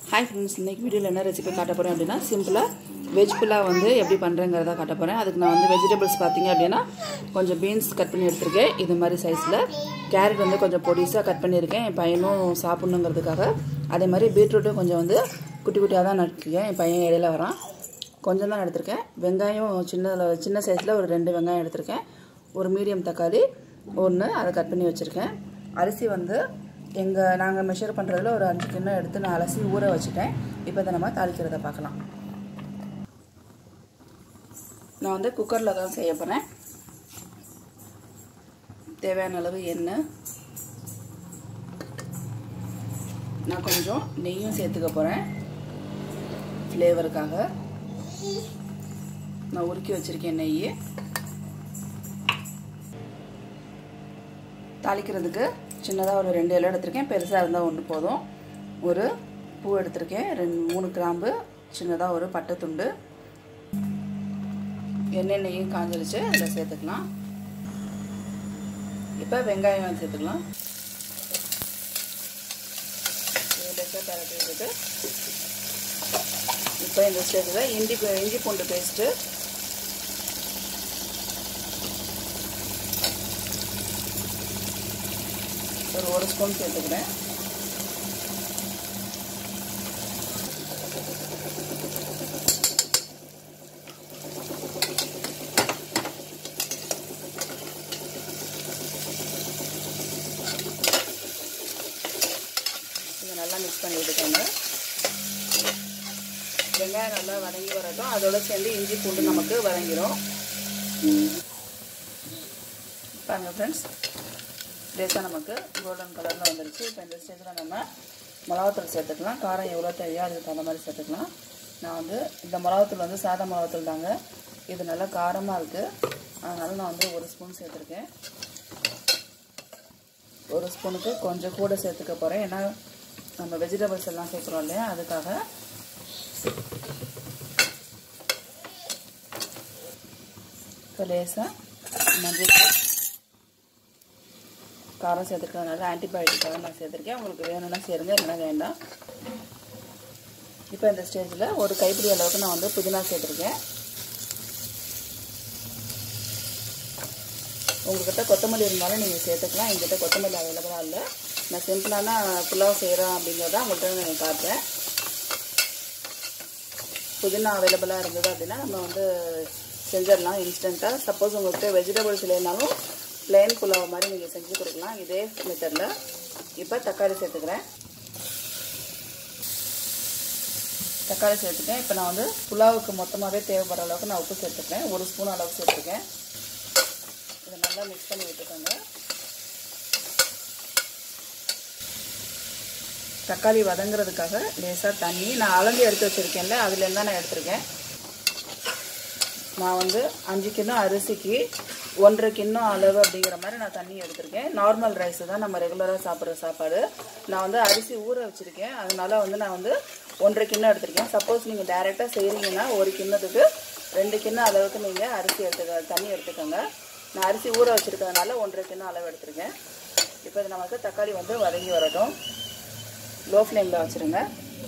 hi friends இன்றைக்கி வீடியோவில் என்ன ரெசிபி காட்ட போகிறேன் அப்படின்னா சிம்பிளாக வெஜ் புலாவ் வந்து எப்படி பண்ணுறேங்கிறத காட்ட போகிறேன் அதுக்கு நான் வந்து வெஜிடபிள்ஸ் பார்த்தீங்க அப்படின்னா கொஞ்சம் பீன்ஸ் கட் பண்ணி எடுத்திருக்கேன் இது மாதிரி சைஸில் கேரட் வந்து கொஞ்சம் பொடிசாக கட் பண்ணியிருக்கேன் என் பையனும் சாப்பிட்ணுங்கிறதுக்காக அதே மாதிரி பீட்ரூட்டும் கொஞ்சம் வந்து குட்டி குட்டியாக தான் நட்டுருக்கேன் என் பையன் இடையில வரான் கொஞ்சம் தான் எடுத்திருக்கேன் வெங்காயம் சின்ன சின்ன சைஸில் ஒரு ரெண்டு வெங்காயம் எடுத்திருக்கேன் ஒரு மீடியம் தக்காளி ஒன்று அதை கட் பண்ணி வச்சுருக்கேன் அரிசி வந்து எங்கள் நாங்கள் மெஷர் பண்ணுறதுல ஒரு அஞ்சு கிண்ணம் எடுத்து நான் அலசி ஊற வச்சுட்டேன் இப்போ இதை நம்ம தாளிக்கிறத பார்க்கலாம் நான் வந்து குக்கரில் தான் செய்ய போகிறேன் தேவையான அளவு எண்ணெய் நான் கொஞ்சம் நெய்யும் சேர்த்துக்க போகிறேன் ஃப்ளேவருக்காக நான் உருக்கி வச்சுருக்கேன் நெய் தாளிக்கிறதுக்கு சின்னதாக ஒரு ரெண்டு இலை எடுத்திருக்கேன் பெருசாக இருந்தால் ஒன்று போதும் ஒரு பூ எடுத்திருக்கேன் ரெண்டு மூணு கிராம்பு சின்னதாக ஒரு பட்டை துண்டு எண்ணெய் நெய்யும் காஞ்சிருச்சு அதில் சேர்த்துக்கலாம் இப்போ வெங்காயம் சேர்த்துக்கலாம் லேசாக பரட்டி விட்டுட்டு இப்போ இந்த ஸ்டேஜில் இஞ்சி இஞ்சி பூண்டு பேஸ்ட்டு ஒரு ஒரு ஸ்பூன் சேர்த்துக்கிறேன் இதை நல்லா மிக்ஸ் பண்ணி விட்டுக்கோங்க வெங்காயம் நல்லா வதங்கி வரட்டும் அதோட சேர்ந்து இஞ்சி பூண்டு நமக்கு வதங்கிடும் பாருங்கள் ஃப்ரெண்ட்ஸ் லேசாக நமக்கு கோல்டன் கலரில் வந்துருச்சு இப்போ இந்த ஸ்டேஜில் நம்ம மிளகாத்தூள் சேர்த்துக்கலாம் காரம் எவ்வளோ தேவையோ அதுக்கு தகுந்த மாதிரி சேர்த்துக்கலாம் நான் வந்து இந்த மிளகாத்தூள் வந்து சாதா மிளகாத்தூள் தாங்க இது நல்லா காரமாக இருக்குது அதனால் நான் வந்து ஒரு ஸ்பூன் சேர்த்துருக்கேன் ஒரு ஸ்பூனுக்கு கொஞ்சம் கூட சேர்த்துக்க போகிறேன் ஏன்னா நம்ம வெஜிடபிள்ஸ் எல்லாம் சேர்க்குறோம் இல்லையா அதுக்காக இப்போ லேசாக மஞ்சள் காரம் சேர்த்துக்கிறதுனால ஆன்டிபயோட்டிக்காக நான் சேர்த்துருக்கேன் உங்களுக்கு வேணும்னா சேருங்க இல்லைன்னா வேண்டாம் இப்போ இந்த ஸ்டேஜில் ஒரு கைப்பிடி அளவுக்கு நான் வந்து புதினா சேர்த்துருக்கேன் உங்கள்கிட்ட கொத்தமல்லி இருந்தாலும் நீங்கள் சேர்த்துக்கலாம் எங்கிட்ட கொத்தமல்லி அவைலபிளாக இல்லை நான் சிம்பிளான புலாவ் செய்கிறேன் அப்படிங்கிறத உங்கள்கிட்ட நான் காட்டுறேன் புதினா அவைலபிளாக இருந்தது அப்படின்னா நம்ம வந்து செஞ்சிடலாம் இன்ஸ்டண்ட்டாக சப்போஸ் உங்கள்கிட்ட வெஜிடபிள்ஸ் இல்லைனாலும் பிளெயின் புலாவ் மாதிரி நீங்கள் செஞ்சு கொடுக்கலாம் இதே மெத்தடில் இப்போ தக்காளி சேர்த்துக்கிறேன் தக்காளி சேர்த்துக்கேன் இப்போ நான் வந்து புலாவுக்கு மொத்தமாகவே தேவைப்படுற அளவுக்கு நான் உப்பு சேர்த்துக்கிறேன் ஒரு ஸ்பூன் அளவுக்கு சேர்த்துக்கேன் இதை நல்லா மிக்ஸ் பண்ணி விட்டுக்கோங்க தக்காளி வதங்குறதுக்காக லேசாக தண்ணி நான் அளந்து எடுத்து வச்சுருக்கேன்ல அதுலேருந்து தான் நான் எடுத்திருக்கேன் நான் வந்து அஞ்சு கிண்ணம் அரிசிக்கு ஒன்றரை கிண்ணம் அளவு அப்படிங்கிற மாதிரி நான் தண்ணி எடுத்திருக்கேன் நார்மல் ரைஸ் தான் நம்ம ரெகுலராக சாப்பிட்ற சாப்பாடு நான் வந்து அரிசி ஊற வச்சுருக்கேன் அதனால வந்து நான் வந்து ஒன்றரை கிண்ணம் எடுத்திருக்கேன் சப்போஸ் நீங்கள் டைரெக்டாக செய்கிறீங்கன்னா ஒரு கிண்ணத்துக்கு ரெண்டு கிண்ணம் அளவுக்கு நீங்கள் அரிசி எடுத்துக்க தண்ணி எடுத்துக்கோங்க நான் அரிசி ஊற வச்சுருக்கிறதுனால ஒன்றரை கிண்ணம் அளவு எடுத்திருக்கேன் இப்போ இது நமக்கு தக்காளி வந்து வதங்கி வரட்டும் லோ ஃப்ளேமில் வச்சுருங்க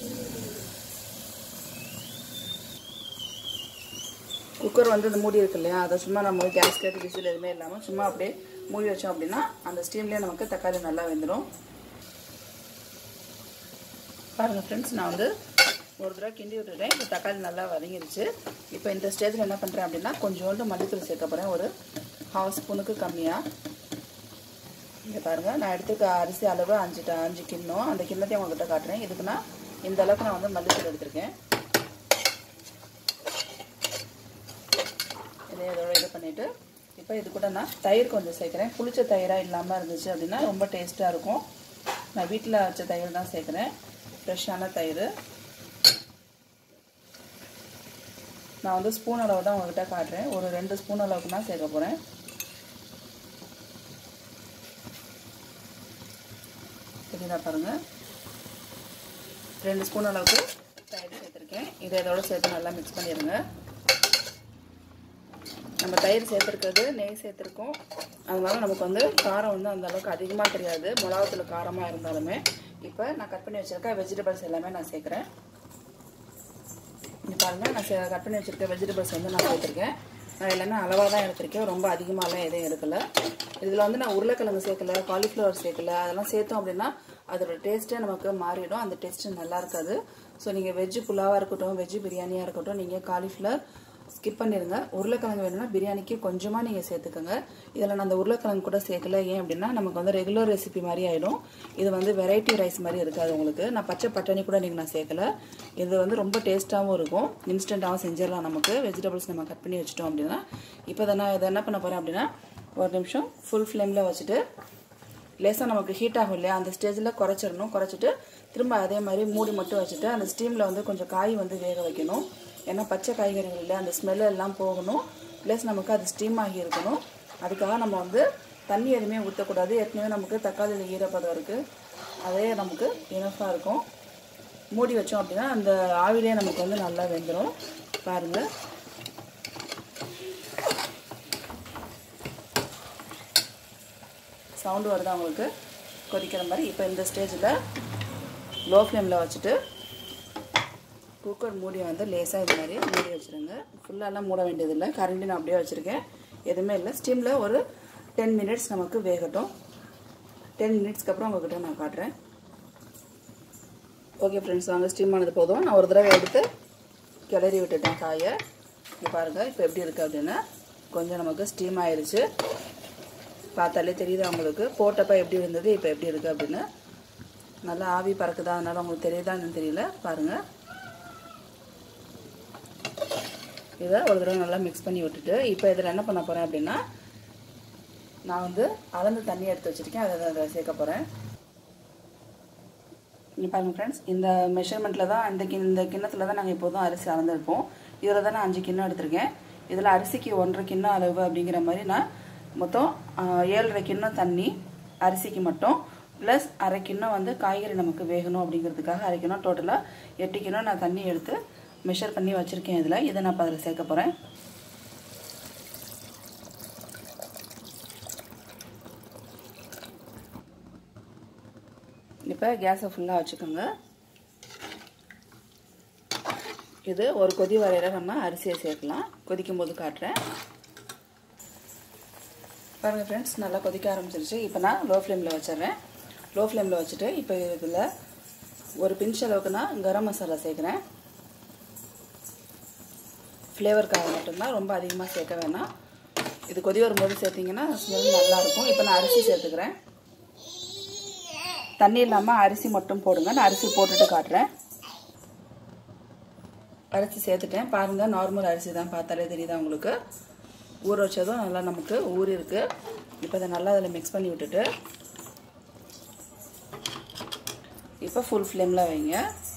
குக்கர் வந்து இந்த மூடி இருக்கு இல்லையா அதை சும்மா நம்ம கேஸ் கட்டு விசில் எதுவுமே இல்லாமல் சும்மா அப்படியே மூடி வச்சோம் அப்படின்னா அந்த ஸ்டீம்லேயே நமக்கு தக்காளி நல்லா வெந்துடும் பாருங்கள் ஃப்ரெண்ட்ஸ் நான் வந்து ஒரு தடவை கிண்டி விட்டுட்டேன் இப்போ தக்காளி நல்லா வதங்கிருச்சு இப்போ இந்த ஸ்டேஜில் என்ன பண்ணுறேன் அப்படின்னா கொஞ்சோண்டு மல்லித்தூள் சேர்க்க போகிறேன் ஒரு ஹாஃப் ஸ்பூனுக்கு கம்மியாக இங்கே பாருங்கள் நான் எடுத்துக்க அரிசி அளவு அஞ்சு அஞ்சு கிண்ணம் அந்த கிண்ணத்தையும் உங்கள்கிட்ட காட்டுறேன் இதுக்கு நான் இந்த அளவுக்கு நான் வந்து மல்லித்தூள் எடுத்திருக்கேன் இதை இதோட இது பண்ணிவிட்டு இப்போ இது கூட நான் தயிர் கொஞ்சம் சேர்க்குறேன் புளிச்ச தயிராக இல்லாமல் இருந்துச்சு அப்படின்னா ரொம்ப டேஸ்ட்டாக இருக்கும் நான் வீட்டில் வச்ச தயிர் தான் சேர்க்குறேன் ஃப்ரெஷ்ஷான தயிர் நான் வந்து ஸ்பூன் அளவு தான் உங்கள்கிட்ட காட்டுறேன் ஒரு ரெண்டு ஸ்பூன் அளவுக்கு தான் சேர்க்க போகிறேன் தெரியுதா பாருங்கள் ரெண்டு ஸ்பூன் அளவுக்கு தயிர் சேர்த்துருக்கேன் இதை இதோட சேர்த்து நல்லா மிக்ஸ் பண்ணிடுங்க நம்ம தயிர் சேர்த்துருக்கிறது நெய் சேர்த்துருக்கோம் அதனால நமக்கு வந்து காரம் வந்து அந்த அளவுக்கு அதிகமாக தெரியாது மிளகாத்தூள் காரமாக இருந்தாலுமே இப்போ நான் கட் பண்ணி வச்சுருக்க வெஜிடபிள்ஸ் எல்லாமே நான் சேர்க்குறேன் இங்கே பாருங்கள் நான் கட் பண்ணி வச்சுருக்க வெஜிடபிள்ஸ் வந்து நான் சேர்த்துருக்கேன் நான் எல்லாமே அளவாக தான் எடுத்திருக்கேன் ரொம்ப அதிகமாகலாம் எதுவும் எடுக்கல இதில் வந்து நான் உருளைக்கிழங்கு சேர்க்கல காலிஃப்ளவர் சேர்க்கல அதெல்லாம் சேர்த்தோம் அப்படின்னா அதோட டேஸ்ட்டே நமக்கு மாறிடும் அந்த டேஸ்ட்டு நல்லா இருக்காது ஸோ நீங்கள் வெஜ்ஜு புலாவாக இருக்கட்டும் வெஜ்ஜு பிரியாணியாக இருக்கட்டும் நீங்கள் காலிஃப்ளவர் ஸ்கிப் பண்ணிடுங்க உருளைக்கிழங்கு வேணும்னா பிரியாணிக்கு கொஞ்சமாக நீங்கள் சேர்த்துக்கோங்க இதில் நான் அந்த உருளைக்கிழங்கு கூட சேர்க்கல ஏன் அப்படின்னா நமக்கு வந்து ரெகுலர் ரெசிபி மாதிரி ஆகிடும் இது வந்து வெரைட்டி ரைஸ் மாதிரி இருக்காது உங்களுக்கு நான் பச்சை பட்டாணி கூட நீங்கள் நான் சேர்க்கல இது வந்து ரொம்ப டேஸ்ட்டாகவும் இருக்கும் இன்ஸ்டண்ட்டாகவும் செஞ்சிடலாம் நமக்கு வெஜிடபிள்ஸ் நம்ம கட் பண்ணி வச்சிட்டோம் அப்படின்னா இப்போ இதை நான் இதை என்ன பண்ண போகிறேன் அப்படின்னா ஒரு நிமிஷம் ஃபுல் ஃப்ளேமில் வச்சுட்டு லேசாக நமக்கு ஹீட் ஆகும் இல்லையா அந்த ஸ்டேஜில் குறைச்சிடணும் குறைச்சிட்டு திரும்ப அதே மாதிரி மூடி மட்டும் வச்சுட்டு அந்த ஸ்டீமில் வந்து கொஞ்சம் காய் வந்து வேக வைக்கணும் ஏன்னா பச்சை காய்கறிகள் இல்லை அந்த ஸ்மெல் எல்லாம் போகணும் ப்ளஸ் நமக்கு அது ஸ்டீம் ஆகி இருக்கணும் அதுக்காக நம்ம வந்து தண்ணி எதுவுமே ஊற்றக்கூடாது ஏற்கனவே நமக்கு தக்காளியில் ஈரப்பதம் இருக்குது அதே நமக்கு இனஃபாக இருக்கும் மூடி வச்சோம் அப்படின்னா அந்த ஆவிலே நமக்கு வந்து நல்லா வெந்துடும் பாருங்கள் சவுண்டு வருதா உங்களுக்கு கொதிக்கிற மாதிரி இப்போ இந்த ஸ்டேஜில் லோ ஃப்ளேமில் வச்சுட்டு குக்கர் மூடி வந்து லேசாக இது மாதிரி மூடி வச்சுருங்க ஃபுல்லாலாம் மூட வேண்டியதில்லை கரண்டி நான் அப்படியே வச்சுருக்கேன் எதுவுமே இல்லை ஸ்டீமில் ஒரு டென் மினிட்ஸ் நமக்கு வேகட்டும் டென் மினிட்ஸ்க்கு அப்புறம் உங்ககிட்ட நான் காட்டுறேன் ஓகே ஃப்ரெண்ட்ஸ் வாங்க ஸ்டீம் ஆனது போதும் நான் ஒரு தடவை எடுத்து கிளறி விட்டுட்டேன் காயை இங்கே பாருங்கள் இப்போ எப்படி இருக்குது அப்படின்னா கொஞ்சம் நமக்கு ஸ்டீம் ஆயிடுச்சு பார்த்தாலே தெரியுது அவங்களுக்கு போட்டப்போ எப்படி இருந்தது இப்போ எப்படி இருக்குது அப்படின்னு நல்லா ஆவி பறக்குதா அதனால் உங்களுக்கு தெரியுதான்னு தெரியல பாருங்கள் இதை ஒரு தடவை நல்லா மிக்ஸ் பண்ணி விட்டுட்டு இப்போ இதில் என்ன பண்ண போகிறேன் அப்படின்னா நான் வந்து அளந்து தண்ணி எடுத்து வச்சுருக்கேன் அதை அதை சேர்க்க போகிறேன் இங்கே பாருங்கள் ஃப்ரெண்ட்ஸ் இந்த மெஷர்மெண்ட்டில் தான் இந்த கிண் இந்த கிண்ணத்தில் தான் நாங்கள் இப்போதும் அரிசி அளந்துருப்போம் இதில் தான் நான் அஞ்சு கிண்ணம் எடுத்திருக்கேன் இதில் அரிசிக்கு ஒன்றரை கிண்ணம் அளவு அப்படிங்கிற மாதிரி நான் மொத்தம் ஏழரை கிண்ணம் தண்ணி அரிசிக்கு மட்டும் ப்ளஸ் அரை கிண்ணம் வந்து காய்கறி நமக்கு வேகணும் அப்படிங்கிறதுக்காக அரை கிண்ணம் டோட்டலாக எட்டு கிண்ணம் நான் தண்ணி எடுத்து மெஷர் பண்ணி வச்சுருக்கேன் இதில் இதை நான் இப்போ அதில் சேர்க்க போகிறேன் இப்போ கேஸை ஃபுல்லாக வச்சுக்கோங்க இது ஒரு கொதி வரையில் நம்ம அரிசியை சேர்க்கலாம் கொதிக்கும் போது காட்டுறேன் பாருங்கள் ஃப்ரெண்ட்ஸ் நல்லா கொதிக்க ஆரம்பிச்சிருச்சு இப்போ நான் லோ ஃப்ளேமில் வச்சிடுறேன் லோ ஃப்ளேமில் வச்சுட்டு இப்போ இதில் ஒரு பிஞ்ச் அளவுக்கு நான் கரம் மசாலா சேர்க்குறேன் ஃப்ளேவருக்காக மட்டும்தான் ரொம்ப அதிகமாக சேர்க்க வேணாம் இது கொதி வரும்போது சேர்த்திங்கன்னா ஸ்மெல் நல்லாயிருக்கும் இப்போ நான் அரிசி சேர்த்துக்கிறேன் தண்ணி இல்லாமல் அரிசி மட்டும் போடுங்க நான் அரிசி போட்டுட்டு காட்டுறேன் அரிசி சேர்த்துட்டேன் பாருங்கள் நார்மல் அரிசி தான் பார்த்தாலே தெரியுதா உங்களுக்கு ஊற வச்சதும் நல்லா நமக்கு ஊறி இருக்கு இப்போ இதை நல்லா அதில் மிக்ஸ் பண்ணி விட்டுட்டு இப்போ ஃபுல் ஃப்ளேமில் வைங்க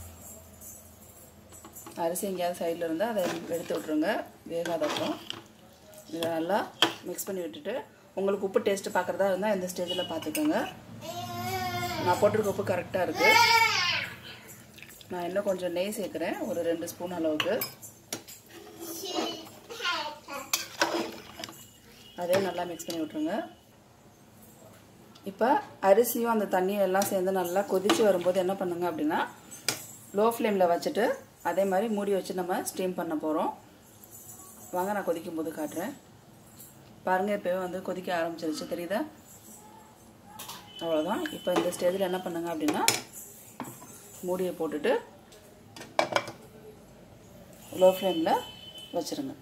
அரிசி எங்கேயாவது சைடில் இருந்தால் அதை எடுத்து விட்ருங்க வேகாதப்பறம் இதை நல்லா மிக்ஸ் பண்ணி விட்டுட்டு உங்களுக்கு உப்பு டேஸ்ட்டு பார்க்குறதா இருந்தால் இந்த ஸ்டேஜில் பார்த்துக்கோங்க நான் போட்டிருக்க உப்பு கரெக்டாக இருக்குது நான் இன்னும் கொஞ்சம் நெய் சேர்க்குறேன் ஒரு ரெண்டு ஸ்பூன் அளவுக்கு அதே நல்லா மிக்ஸ் பண்ணி விட்ருங்க இப்போ அரிசியும் அந்த தண்ணியும் எல்லாம் சேர்ந்து நல்லா கொதித்து வரும்போது என்ன பண்ணுங்க அப்படின்னா லோ ஃப்ளேமில் வச்சுட்டு அதே மாதிரி மூடி வச்சு நம்ம ஸ்டீம் பண்ண போகிறோம் வாங்க நான் கொதிக்கும் போது காட்டுறேன் பாருங்கள் இப்போவே வந்து கொதிக்க ஆரம்பிச்சிருச்சு தெரியுதா அவ்வளோதான் இப்போ இந்த ஸ்டேஜில் என்ன பண்ணுங்க அப்படின்னா மூடியை போட்டுட்டு லோ ஃப்ளேமில் வச்சுருங்க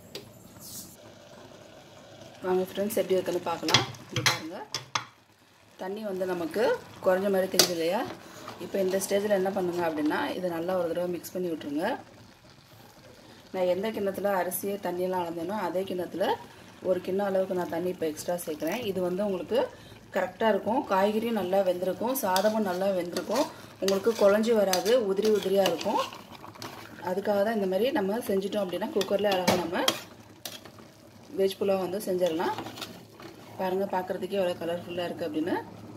வாங்க ஃப்ரெண்ட்ஸ் எப்படி இருக்குன்னு பார்க்கலாம் இங்கே பாருங்கள் தண்ணி வந்து நமக்கு குறைஞ்ச மாதிரி தெரியுது இல்லையா இப்போ இந்த ஸ்டேஜில் என்ன பண்ணுங்க அப்படின்னா இதை நல்லா ஒரு தடவை மிக்ஸ் பண்ணி விட்ருங்க நான் எந்த கிண்ணத்தில் அரிசியை தண்ணியெல்லாம் அளந்தேனோ அதே கிண்ணத்தில் ஒரு கிண்ணம் அளவுக்கு நான் தண்ணி இப்போ எக்ஸ்ட்ரா சேர்க்குறேன் இது வந்து உங்களுக்கு கரெக்டாக இருக்கும் காய்கறியும் நல்லா வெந்திருக்கும் சாதமும் நல்லா வெந்திருக்கும் உங்களுக்கு குழஞ்சி வராது உதிரி உதிரியாக இருக்கும் அதுக்காக தான் இந்த மாதிரி நம்ம செஞ்சிட்டோம் அப்படின்னா குக்கரில் அழகாக நம்ம வெஜ் புலாவ் வந்து செஞ்சிடலாம் பாருங்கள் பார்க்குறதுக்கே எவ்வளோ கலர்ஃபுல்லாக இருக்குது அப்படின்னு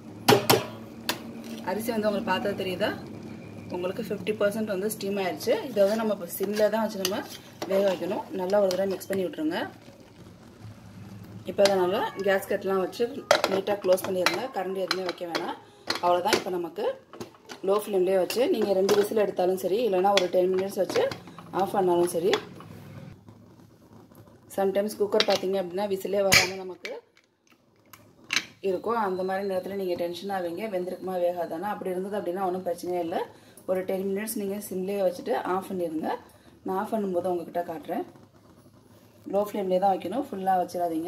அரிசி வந்து உங்களுக்கு பார்த்தா தெரியுதா உங்களுக்கு ஃபிஃப்டி பர்சன்ட் வந்து ஸ்டீம் ஆயிடுச்சு இதை வந்து நம்ம இப்போ சிம்மில் தான் வச்சு நம்ம வேக வைக்கணும் நல்லா ஒரு தடவை மிக்ஸ் பண்ணி விட்ருங்க இப்போ அதை நல்லா கேஸ் கட்லாம் வச்சு நீட்டாக க்ளோஸ் பண்ணிடுங்க கரண்ட் எதுவுமே வைக்க வேணாம் அவ்வளோதான் இப்போ நமக்கு லோ ஃப்ளேம்லேயே வச்சு நீங்கள் ரெண்டு விசில் எடுத்தாலும் சரி இல்லைனா ஒரு டென் மினிட்ஸ் வச்சு ஆஃப் பண்ணாலும் சரி சம்டைம்ஸ் குக்கர் பார்த்தீங்க அப்படின்னா விசிலே வராமல் நமக்கு இருக்கும் அந்த மாதிரி நேரத்தில் நீங்கள் டென்ஷன் ஆவீங்க வெந்திருக்குமா வேகாதானா அப்படி இருந்தது அப்படின்னா ஒன்றும் பிரச்சனையே இல்லை ஒரு டென் மினிட்ஸ் நீங்கள் சிம்லேயே வச்சுட்டு ஆஃப் பண்ணிடுங்க நான் ஆஃப் பண்ணும்போது உங்ககிட்ட காட்டுறேன் லோ ஃப்ளேம்லேயே தான் வைக்கணும் ஃபுல்லாக வச்சிடாதீங்க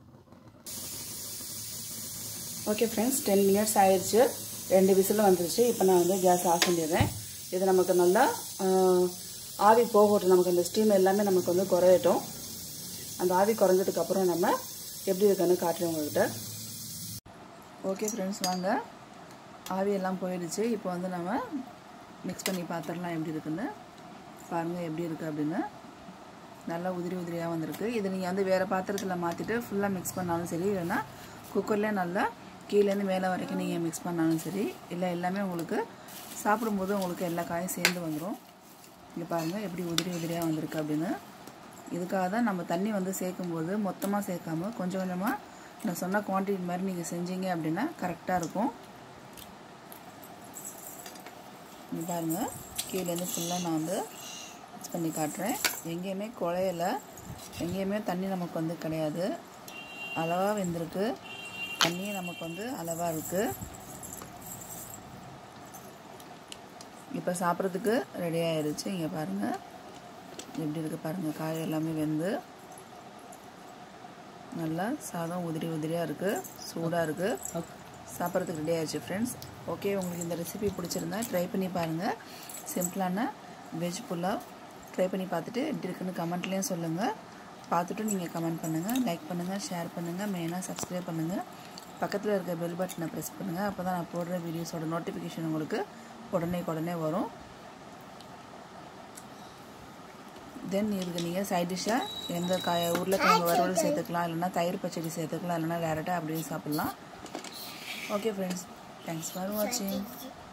ஓகே ஃப்ரெண்ட்ஸ் டென் மினிட்ஸ் ஆயிடுச்சு ரெண்டு விசில் வந்துருச்சு இப்போ நான் வந்து கேஸ் ஆஃப் பண்ணிடுறேன் இது நமக்கு நல்லா ஆவி போகட்டும் நமக்கு அந்த ஸ்டீம் எல்லாமே நமக்கு வந்து குறையட்டும் அந்த ஆவி குறைஞ்சதுக்கப்புறம் நம்ம எப்படி இருக்குன்னு காட்டுறேன் உங்கள்கிட்ட ஓகே ஃப்ரெண்ட்ஸ் வாங்க ஆவி எல்லாம் போயிடுச்சு இப்போ வந்து நம்ம மிக்ஸ் பண்ணி பார்த்துடலாம் எப்படி இருக்குன்னு பாருங்கள் எப்படி இருக்குது அப்படின்னு நல்லா உதிரி உதிரியாக வந்திருக்கு இது நீங்கள் வந்து வேறு பாத்திரத்தில் மாற்றிட்டு ஃபுல்லாக மிக்ஸ் பண்ணாலும் சரி இல்லைன்னா குக்கர்லேயே நல்லா கீழேருந்து மேலே வரைக்கும் நீங்கள் மிக்ஸ் பண்ணாலும் சரி இல்லை எல்லாமே உங்களுக்கு சாப்பிடும்போது உங்களுக்கு எல்லா காயும் சேர்ந்து வந்துடும் இங்கே பாருங்கள் எப்படி உதிரி உதிரியாக வந்திருக்கு அப்படின்னு இதுக்காக தான் நம்ம தண்ணி வந்து சேர்க்கும்போது மொத்தமாக சேர்க்காம கொஞ்சம் கொஞ்சமாக நான் சொன்ன குவான்டிட்டி மாதிரி நீங்கள் செஞ்சீங்க அப்படின்னா கரெக்டாக இருக்கும் இங்கே பாருங்கள் கீழேருந்து ஃபுல்லாக நான் வந்து மிக்ஸ் பண்ணி காட்டுறேன் எங்கேயுமே குழையல எங்கேயுமே தண்ணி நமக்கு வந்து கிடையாது அளவாக வெந்திருக்கு தண்ணியும் நமக்கு வந்து அளவாக இருக்குது இப்போ சாப்பிட்றதுக்கு ரெடி ஆயிடுச்சு இங்கே பாருங்கள் எப்படி இருக்குது பாருங்கள் காய் எல்லாமே வெந்து நல்லா சாதம் உதிரி உதிரியாக இருக்குது சூடாக இருக்குது சாப்பிட்றதுக்கு ரெடி ஆயிடுச்சு ஃப்ரெண்ட்ஸ் ஓகே உங்களுக்கு இந்த ரெசிபி பிடிச்சிருந்தா ட்ரை பண்ணி பாருங்கள் சிம்பிளான வெஜ் புலாவ் ட்ரை பண்ணி பார்த்துட்டு எப்படி இருக்குன்னு கமெண்ட்லேயும் சொல்லுங்கள் பார்த்துட்டு நீங்கள் கமெண்ட் பண்ணுங்கள் லைக் பண்ணுங்கள் ஷேர் பண்ணுங்கள் மெயினாக சப்ஸ்கிரைப் பண்ணுங்கள் பக்கத்தில் இருக்க பெல் பட்டனை ப்ரெஸ் பண்ணுங்கள் அப்போ தான் நான் போடுற வீடியோஸோட நோட்டிஃபிகேஷன் உங்களுக்கு உடனே உடனே வரும் தென் இதுக்கு நீங்கள் சைட் டிஷ்ஷாக எந்த காய உருளைக்கிழங்கு வறுவல் சேர்த்துக்கலாம் இல்லைனா தயிர் பச்சடி சேர்த்துக்கலாம் இல்லைனா டேரெக்டாக அப்படியே சாப்பிட்லாம் ஓகே ஃப்ரெண்ட்ஸ் தேங்க்ஸ் ஃபார் வாட்சிங்